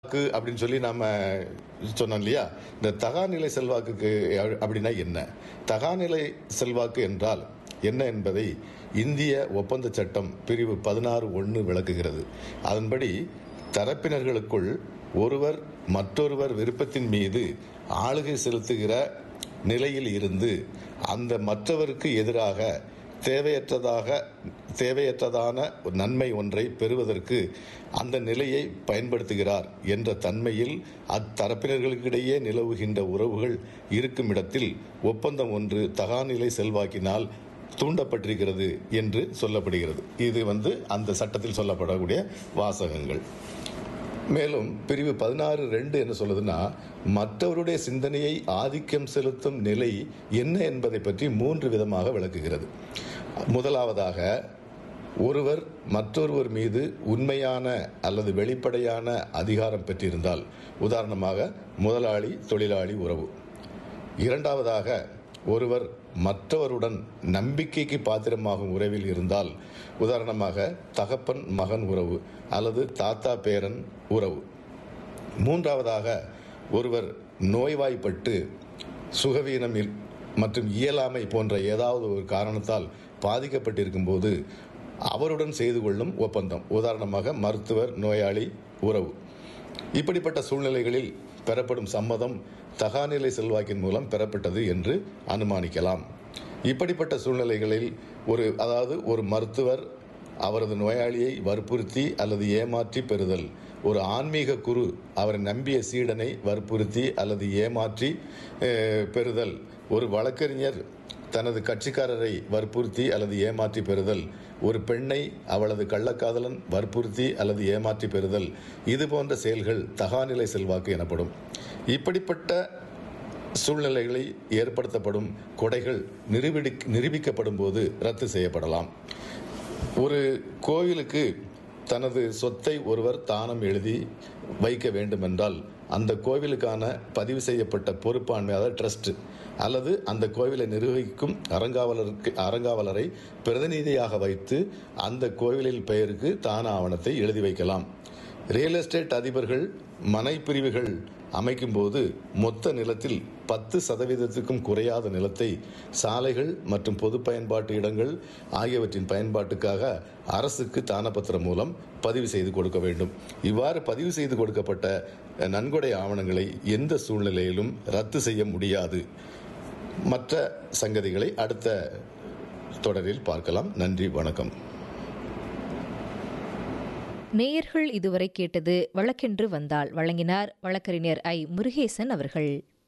செல்வாக்கு அப்படின்னு சொல்லி நாம சொன்னோம் இல்லையா இந்த தகாநிலை செல்வாக்குக்கு அப்படின்னா என்ன தகாநிலை செல்வாக்கு என்றால் என்ன என்பதை இந்திய ஒப்பந்த சட்டம் பிரிவு பதினாறு ஒன்று விளக்குகிறது அதன்படி தரப்பினர்களுக்குள் ஒருவர் மற்றொருவர் விருப்பத்தின் மீது ஆளுகை செலுத்துகிற நிலையில் இருந்து அந்த மற்றவருக்கு எதிராக தேவையற்றதாக தேவையற்றதான ஒரு நன்மை ஒன்றை பெறுவதற்கு அந்த நிலையை பயன்படுத்துகிறார் என்ற தன்மையில் அத்தரப்பினர்களுக்கிடையே நிலவுகின்ற உறவுகள் இருக்கும் இடத்தில் ஒப்பந்தம் ஒன்று தகாநிலை செல்வாக்கினால் தூண்டப்பட்டிருக்கிறது என்று சொல்லப்படுகிறது இது வந்து அந்த சட்டத்தில் சொல்லப்படக்கூடிய வாசகங்கள் மேலும் பிரிவு பதினாறு ரெண்டு என்ன சொல்லுதுன்னா மற்றவருடைய சிந்தனையை ஆதிக்கம் செலுத்தும் நிலை என்ன என்பதை பற்றி மூன்று விதமாக விளக்குகிறது முதலாவதாக ஒருவர் மற்றொருவர் மீது உண்மையான அல்லது வெளிப்படையான அதிகாரம் பெற்றிருந்தால் உதாரணமாக முதலாளி தொழிலாளி உறவு இரண்டாவதாக ஒருவர் மற்றவருடன் நம்பிக்கைக்கு பாத்திரமாகும் உறவில் இருந்தால் உதாரணமாக தகப்பன் மகன் உறவு அல்லது தாத்தா பேரன் உறவு மூன்றாவதாக ஒருவர் நோய்வாய்ப்பட்டு சுகவீனம் இல்- மற்றும் இயலாமை போன்ற ஏதாவது ஒரு காரணத்தால் பாதிக்கப்பட்டிருக்கும் போது அவருடன் செய்து கொள்ளும் ஒப்பந்தம் உதாரணமாக மருத்துவர் நோயாளி உறவு இப்படிப்பட்ட சூழ்நிலைகளில் பெறப்படும் சம்மதம் தகாநிலை செல்வாக்கின் மூலம் பெறப்பட்டது என்று அனுமானிக்கலாம் இப்படிப்பட்ட சூழ்நிலைகளில் ஒரு அதாவது ஒரு மருத்துவர் அவரது நோயாளியை வற்புறுத்தி அல்லது ஏமாற்றி பெறுதல் ஒரு ஆன்மீக குரு அவரை நம்பிய சீடனை வற்புறுத்தி அல்லது ஏமாற்றி அஹ், பெறுதல் ஒரு வழக்கறிஞர் தனது கட்சிக்காரரை வற்புறுத்தி அல்லது ஏமாற்றி பெறுதல் ஒரு பெண்ணை அவளது கள்ளக்காதலன் வற்புறுத்தி அல்லது ஏமாற்றி பெறுதல் இது போன்ற செயல்கள் தகாநிலை செல்வாக்கு எனப்படும் இப்படிப்பட்ட சூழ்நிலைகளை ஏற்படுத்தப்படும் கொடைகள் நிரூபிடி நிரூபிக்கப்படும் போது ரத்து செய்யப்படலாம் ஒரு கோவிலுக்கு தனது சொத்தை ஒருவர் தானம் எழுதி வைக்க வேண்டுமென்றால் அந்த கோவிலுக்கான பதிவு செய்யப்பட்ட பொறுப்பாண்மை அதாவது ட்ரஸ்ட் அல்லது அந்த கோவிலை நிர்வகிக்கும் அறங்காவலருக்கு அறங்காவலரை பிரதிநிதியாக வைத்து அந்த கோவிலின் பெயருக்கு தான ஆவணத்தை எழுதி வைக்கலாம் ரியல் எஸ்டேட் அதிபர்கள் மனை பிரிவுகள் அமைக்கும்போது மொத்த நிலத்தில் பத்து சதவீதத்துக்கும் குறையாத நிலத்தை சாலைகள் மற்றும் பொது பயன்பாட்டு இடங்கள் ஆகியவற்றின் பயன்பாட்டுக்காக அரசுக்கு தானப்பத்திரம் மூலம் பதிவு செய்து கொடுக்க வேண்டும் இவ்வாறு பதிவு செய்து கொடுக்கப்பட்ட நன்கொடை ஆவணங்களை எந்த சூழ்நிலையிலும் ரத்து செய்ய முடியாது மற்ற சங்கதிகளை அடுத்த தொடரில் பார்க்கலாம் நன்றி வணக்கம் நேயர்கள் இதுவரை கேட்டது வழக்கென்று வந்தால் வழங்கினார் வழக்கறிஞர் ஐ முருகேசன் அவர்கள்